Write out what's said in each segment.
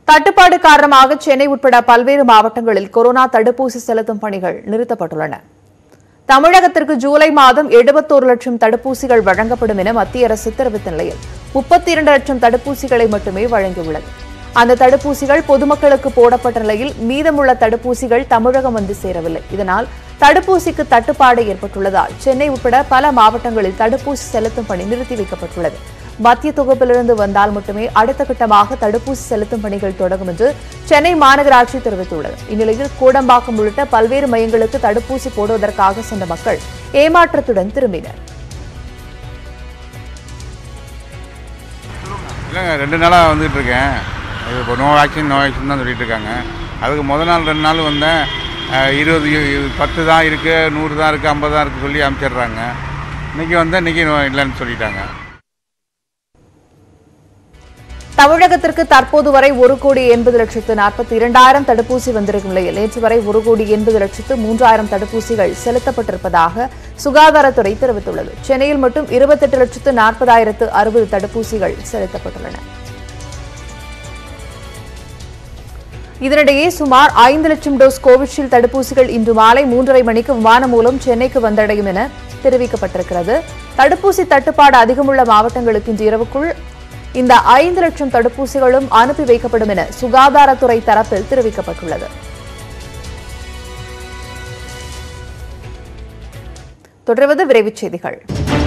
தட்டுப்பாடு காரணமாக சென்னை உட்பட பல்வேறு மாவட்டங்களில் கொரோனா தடுப்பூசி செலுத்தும் பணிகள் நிறுத்தப்பட்டுள்ளன தமிழகத்திற்கு ஜூலை மாதம் எழுபத்தோரு லட்சம் தடுப்பூசிகள் வழங்கப்படும் என மத்திய அரசு தெரிவித்த நிலையில் முப்பத்தி இரண்டு லட்சம் தடுப்பூசிகளை மட்டுமே வழங்கியுள்ளது அந்த தடுப்பூசிகள் பொதுமக்களுக்கு போடப்பட்ட நிலையில் மீதமுள்ள தடுப்பூசிகள் தமிழகம் வந்து சேரவில்லை இதனால் தடுப்பூசிக்கு தட்டுப்பாடு ஏற்பட்டுள்ளதால் சென்னை உட்பட பல மாவட்டங்களில் தடுப்பூசி செலுத்தும் பணி நிறுத்தி வைக்கப்பட்டுள்ளது மத்திய தொகுப்பிலிருந்து வந்தால் மட்டுமே அடுத்த கட்டமாக தடுப்பூசி செலுத்தும் பணிகள் தொடங்கும் என்று சென்னை மாநகராட்சி தெரிவித்துள்ளது இந்நிலையில் கூடம்பாக்கம் உள்ளிட்ட பல்வேறு மையங்களுக்கு தடுப்பூசி போடுவதற்காக சென்ற மக்கள் ஏமாற்றத்துடன் திரும்பினர் இல்லைங்க ரெண்டு நாளாக வந்துட்டு இருக்கேன் இது இப்போ நோ வேக்சின் நோ வேக்சின் தான் சொல்லிட்டு இருக்காங்க அதுக்கு முத நாள் ரெண்டு நாள் வந்தேன் அஹ், இருபது இ- பத்து தான் இருக்குது நூறு தான் இருக்குது ஐம்பது தான் இருக்குது சொல்லி அனுப்பிச்சிடுறாங்க இன்றைக்கி வந்தேன் இன்றைக்கி இல்லைன்னு சொல்லிட்டாங்க தமிழகத்திற்கு தற்போது வரை ஒரு கோடி எண்பது லட்சத்து நாற்பத்தி இரண்டாயிரம் தடுப்பூசி வந்திருக்கும் நிலையில் நேற்று வரை ஒரு கோடி எண்பது லட்சத்து மூன்றாயிரம் தடுப்பூசிகள் செலுத்தப்பட்டிருப்பதாக சுகாதாரத்துறை தெரிவித்துள்ளது சென்னையில் மட்டும் இருபத்தெட்டு லட்சத்து நாற்பதாயிரத்து அறுபது தடுப்பூசிகள் செலுத்தப்பட்டுள்ளன இதனிடையே சுமார் ஐந்து லட்சம் டோஸ் கோவிஷீல்டு தடுப்பூசிகள் இன்று மாலை மூன்றரை மணிக்கு விமானம் மூலம் சென்னைக்கு வந்தடையும் என தெரிவிக்கப்பட்டிருக்கிறது தடுப்பூசி தட்டுப்பாடு அதிகமுள்ள மாவட்டங்களுக்கு இன்று இரவுக்குள் இந்த ஐந்து லட்சம் தடுப்பூசிகளும் அனுப்பி வைக்கப்படும் என சுகாதாரத்துறை தரப்பில் தெரிவிக்கப்பட்டுள்ளது தொடர்வது விரைவுச் செய்திகள்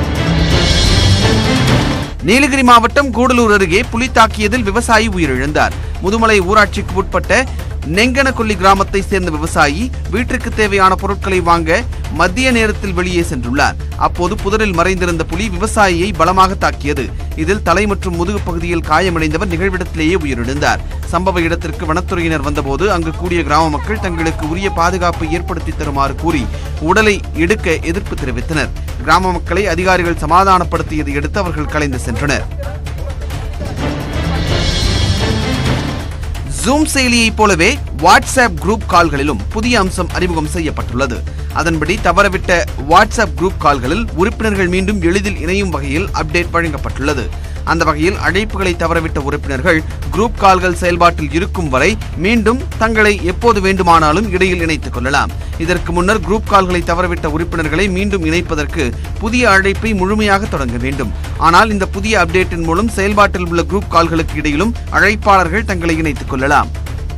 நீலகிரி மாவட்டம் கூடலூர் அருகே புலி தாக்கியதில் விவசாயி உயிரிழந்தார் முதுமலை ஊராட்சிக்கு உட்பட்ட நெங்கனகொல்லி கிராமத்தை சேர்ந்த விவசாயி வீட்டிற்கு தேவையான பொருட்களை வாங்க மத்திய நேரத்தில் வெளியே சென்றுள்ளார் அப்போது புதரில் மறைந்திருந்த புலி விவசாயியை பலமாக தாக்கியது இதில் தலை மற்றும் முதுகு பகுதியில் காயமடைந்தவர் நிகழ்விடத்திலேயே உயிரிழந்தார் சம்பவ இடத்திற்கு வனத்துறையினர் வந்தபோது அங்கு கூடிய கிராம மக்கள் தங்களுக்கு உரிய பாதுகாப்பை ஏற்படுத்தி தருமாறு கூறி உடலை எடுக்க எதிர்ப்பு தெரிவித்தனர் கிராம மக்களை அதிகாரிகள் சமாதானப்படுத்தியதை அடுத்து அவர்கள் கலைந்து சென்றனர் ஜூம் செயலியைப் போலவே வாட்ஸ்அப் குரூப் கால்களிலும் புதிய அம்சம் அறிமுகம் செய்யப்பட்டுள்ளது அதன்படி தவறவிட்ட வாட்ஸ்அப் குரூப் கால்களில் உறுப்பினர்கள் மீண்டும் எளிதில் இணையும் வகையில் அப்டேட் வழங்கப்பட்டுள்ளது அந்த வகையில் அழைப்புகளை தவறவிட்ட உறுப்பினர்கள் குரூப் கால்கள் செயல்பாட்டில் இருக்கும் வரை மீண்டும் தங்களை எப்போது வேண்டுமானாலும் இடையில் இணைத்துக் கொள்ளலாம் இதற்கு முன்னர் குரூப் கால்களை தவறவிட்ட உறுப்பினர்களை மீண்டும் இணைப்பதற்கு புதிய அழைப்பை முழுமையாக தொடங்க வேண்டும் ஆனால் இந்த புதிய அப்டேட்டின் மூலம் செயல்பாட்டில் உள்ள குரூப் கால்களுக்கு இடையிலும் அழைப்பாளர்கள் தங்களை இணைத்துக் கொள்ளலாம்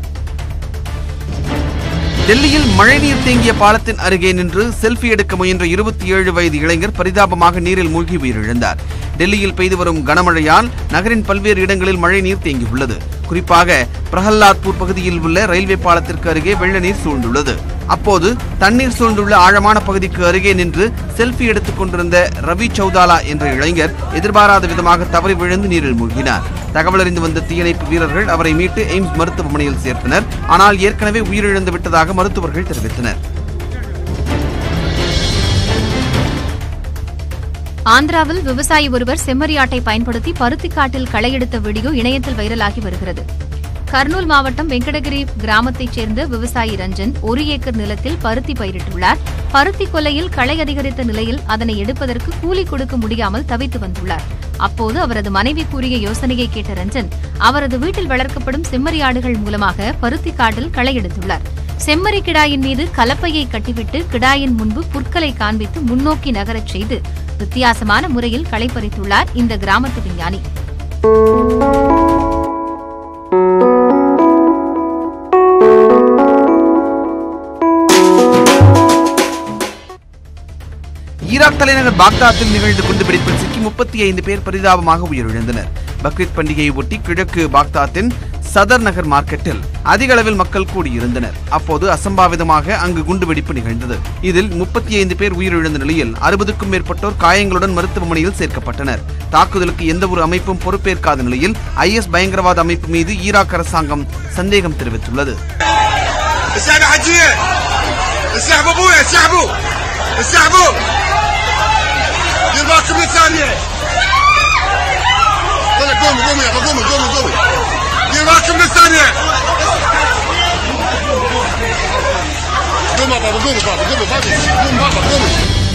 டெல்லியில் மழைநீர் தேங்கிய பாலத்தின் அருகே நின்று செல்ஃபி எடுக்க முயன்ற இருபத்தி ஏழு வயது இளைஞர் பரிதாபமாக நீரில் மூழ்கி உயிரிழந்தார் டெல்லியில் பெய்து வரும் கனமழையால் நகரின் பல்வேறு இடங்களில் மழை நீர் தேங்கியுள்ளது குறிப்பாக பிரஹல்லாத்பூர் பகுதியில் உள்ள ரயில்வே பாலத்திற்கு அருகே வெள்ள நீர் சூழ்ந்துள்ளது அப்போது தண்ணீர் சூழ்ந்துள்ள ஆழமான பகுதிக்கு அருகே நின்று செல்ஃபி எடுத்துக் கொண்டிருந்த ரவி சௌதாலா என்ற இளைஞர் எதிர்பாராத விதமாக தவறி விழுந்து நீரில் மூழ்கினார் தகவல் அறிந்து வந்த தீயணைப்பு வீரர்கள் அவரை மீட்டு எய்ம்ஸ் மருத்துவமனையில் சேர்த்தனர் ஆனால் ஏற்கனவே உயிரிழந்து விட்டதாக மருத்துவர்கள் தெரிவித்தனர் ஆந்திராவில் விவசாயி ஒருவர் செம்மறியாட்டை பயன்படுத்தி பருத்திக்காட்டில் களை எடுத்த வீடியோ இணையத்தில் வைரலாகி வருகிறது கர்னூல் மாவட்டம் வெங்கடகிரி கிராமத்தைச் சேர்ந்த விவசாயி ரஞ்சன் ஒரு ஏக்கர் நிலத்தில் பருத்தி பயிரிட்டுள்ளார் பருத்தி கொல்லையில் களை அதிகரித்த நிலையில் அதனை எடுப்பதற்கு கூலி கொடுக்க முடியாமல் தவித்து வந்துள்ளார் அப்போது அவரது மனைவி கூறிய யோசனையை கேட்ட ரஞ்சன் அவரது வீட்டில் வளர்க்கப்படும் செம்மறியாடுகள் மூலமாக பருத்தி காட்டில் களை எடுத்துள்ளார் செம்மறி கிடாயின் மீது கலப்பையை கட்டிவிட்டு கிடாயின் முன்பு புற்களை காண்பித்து முன்னோக்கி நகரச் செய்து வித்தியாசமான முறையில் களை பறித்துள்ளார் இந்த கிராமத்து விஞ்ஞானி ஈராக் தலைநகர் பாக்தாத்தில் நிகழ்ந்த குண்டுவெடிப்பில் சிக்கி முப்பத்தி ஐந்து பேர் பரிதாபமாக உயிரிழந்தனர் பக்ரீத் பண்டிகையை ஒட்டி கிழக்கு பாக்தாத்தின் சதர் நகர் மார்க்கெட்டில் அதிக அளவில் மக்கள் கூடியிருந்தனர் அப்போது அசம்பாவிதமாக அங்கு குண்டுவெடிப்பு நிகழ்ந்தது இதில் முப்பத்தி ஐந்து பேர் உயிரிழந்த நிலையில் அறுபதுக்கும் மேற்பட்டோர் காயங்களுடன் மருத்துவமனையில் சேர்க்கப்பட்டனர் தாக்குதலுக்கு எந்த ஒரு அமைப்பும் பொறுப்பேற்காத நிலையில் ஐஎஸ் பயங்கரவாத அமைப்பு மீது ஈராக் அரசாங்கம் சந்தேகம் தெரிவித்துள்ளது اسحب حجيه اسحب ابويا اسحبوا اسحبوا دير بالكم من الثانية طلع قوموا قوموا يا قوموا قوموا قوموا دير بالكم من الثانية قوموا بابا قوموا بابا قوموا بابا قوموا بابا قوموا